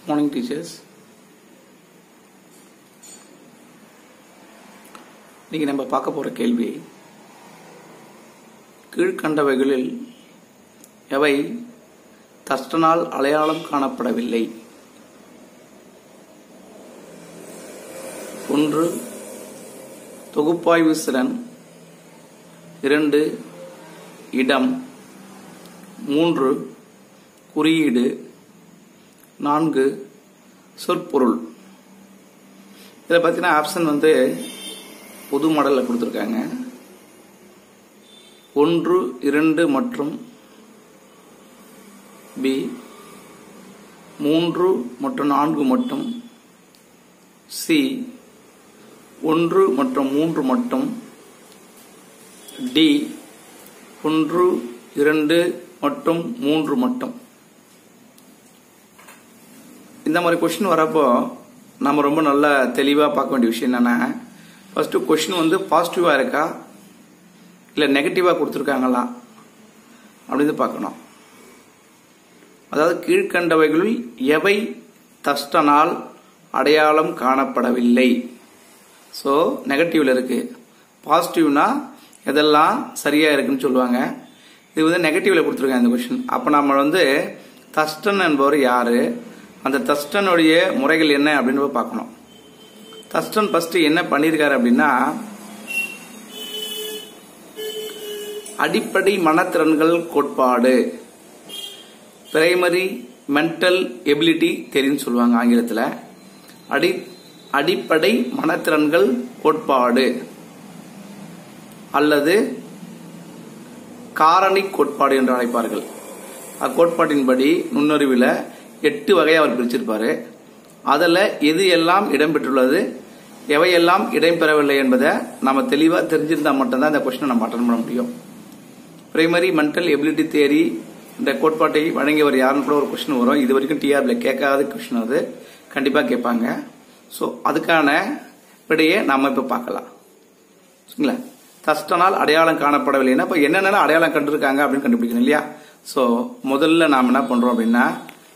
morning teachers இன்னைக்கு நம்ம பார்க்க போற கேள்வி கீழ்கண்டவைகளில் எவை தஸ்டனால் அடையாளம் காணப்படவில்லை ஒன்று தொகுப்பாய்வு திறன் இரண்டு இடம் மூன்று குறியீடு நான்கு சொற்பொருள் இதில் பார்த்தீங்கன்னா ஆப்ஷன் வந்து பொது மாடலில் கொடுத்துருக்காங்க ஒன்று இரண்டு மற்றும் பி மூன்று மற்றும் நான்கு மட்டும் சி ஒன்று மற்றும் மூன்று மட்டும் டி ஒன்று இரண்டு மற்றும் மூன்று மட்டும் இந்த மாதிரி கொஸ்டின் வரப்போ நம்ம ரொம்ப நல்லா தெளிவாக பார்க்க வேண்டிய விஷயம் என்னன்னா ஃபர்ஸ்ட் கொஸ்டின் வந்து பாசிட்டிவாக இருக்கா இல்லை நெகட்டிவாக கொடுத்துருக்காங்களா அப்படின்னு பார்க்கணும் அதாவது கீழ்கண்டவைகளில் எவை தஸ்டனால் அடையாளம் காணப்படவில்லை ஸோ நெகட்டிவ்ல இருக்கு பாசிட்டிவ்னா எதெல்லாம் சரியா இருக்குன்னு சொல்லுவாங்க இது வந்து நெகட்டிவ்ல கொடுத்துருக்காங்க இந்த கொஸ்டின் அப்போ நம்ம வந்து தஸ்டன் என்பவர் யாரு அந்த தஸ்டனுடைய முறைகள் என்ன அப்படின்னு பார்க்கணும் தஸ்டன் ஃபர்ஸ்ட் என்ன பண்ணியிருக்காரு அப்படின்னா அடிப்படை மனத்திறன்கள் கோட்பாடு பிரைமரி மென்டல் எபிலிட்டி தெரியும் சொல்லுவாங்க ஆங்கிலத்தில் அடி அடிப்படை மனத்திறன்கள் கோட்பாடு அல்லது காரணி கோட்பாடு என்று அழைப்பார்கள் அக்கோட்பாட்டின்படி நுண்ணறிவில் எட்டு வகையை அவர் பிரிச்சிருப்பாரு அதில் எது எல்லாம் இடம்பெற்றுள்ளது எவையெல்லாம் இடம்பெறவில்லை என்பதை நம்ம தெளிவாக தெரிஞ்சிருந்தா மட்டும்தான் இந்த கொஸ்டினை நம்ம அட்டன் பண்ண முடியும் பிரைமரி மென்டல் எபிலிட்டி தேரி இந்த கோட்பாட்டை வழங்கியவர் யாருன்னு கூட ஒரு கொஸ்டின் வரும் இது வரைக்கும் டிஆர்ல கேட்காத கொஸ்டின் அது கண்டிப்பாக கேட்பாங்க ஸோ அதுக்கான விடையை நாம இப்போ பார்க்கலாம் சரிங்களா தஸ்டனால் அடையாளம் காணப்படவில்லைன்னா இப்போ என்னென்ன அடையாளம் கண்டிருக்காங்க அப்படின்னு கண்டுபிடிக்கணும் இல்லையா ஸோ முதல்ல நாம் என்ன பண்றோம் அப்படின்னா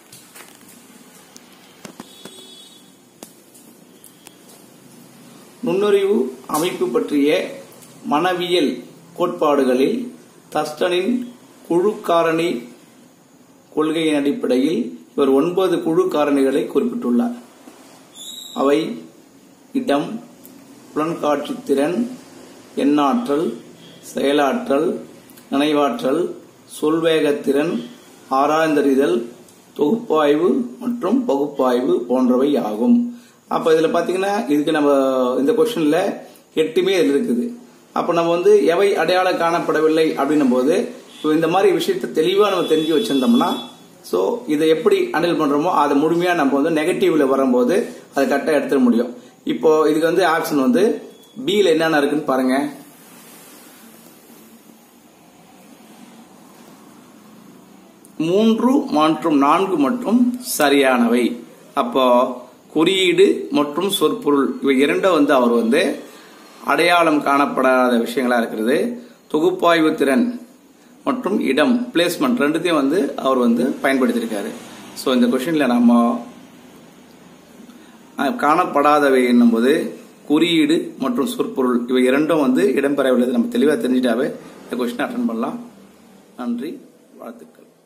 நுண்ணறிவு அமைப்பு பற்றிய மனவியல் கோட்பாடுகளில் தஸ்டனின் குழு காரணி கொள்கையின் அடிப்படையில் இவர் ஒன்பது குழு காரணிகளை குறிப்பிட்டுள்ளார் அவை இடம் புலன்காட்சி திறன் எண்ணாற்றல் செயலாற்றல் நினைவாற்றல் சொல்வேகத்திறன் ஆராய்ந்தறிதல் தொகுப்பாய்வு மற்றும் பகுப்பாய்வு போன்றவை ஆகும் அப்ப இதுல பாத்தீங்கன்னா இதுக்கு நம்ம இந்த கொஸ்டின்ல எட்டுமே இதுல இருக்குது அப்ப நம்ம வந்து எவை அடையாளம் காணப்படவில்லை அப்படின்னும் போது இப்போ இந்த மாதிரி விஷயத்தை தெளிவா நம்ம தெரிஞ்சு வச்சிருந்தோம்னா ஸோ இதை எப்படி ஹேண்டில் பண்றோமோ அதை முழுமையா நம்ம வந்து நெகட்டிவ்ல வரும்போது அதை கரெக்டாக எடுத்துட முடியும் இப்போ இதுக்கு வந்து ஆப்ஷன் வந்து பியில் என்னென்ன இருக்குன்னு பாருங்க மூன்று மற்றும் நான்கு மட்டும் சரியானவை அப்போ குறியீடு மற்றும் சொற்பொருள் இவை இரண்டும் வந்து அவர் வந்து அடையாளம் காணப்படாத விஷயங்களா இருக்கிறது தொகுப்பாய்வு திறன் மற்றும் இடம் பிளேஸ்மெண்ட் ரெண்டுத்தையும் வந்து அவர் வந்து பயன்படுத்தியிருக்காரு ஸோ இந்த கொஸ்டின்ல நம்ம காணப்படாதவை என்னும்போது குறியீடு மற்றும் சொற்பொருள் இவை இரண்டும் வந்து இடம்பெறவில்லை நம்ம தெளிவாக தெரிஞ்சிட்டாவே இந்த கொஸ்டின் அட்டன் பண்ணலாம் நன்றி வாழ்த்துக்கள்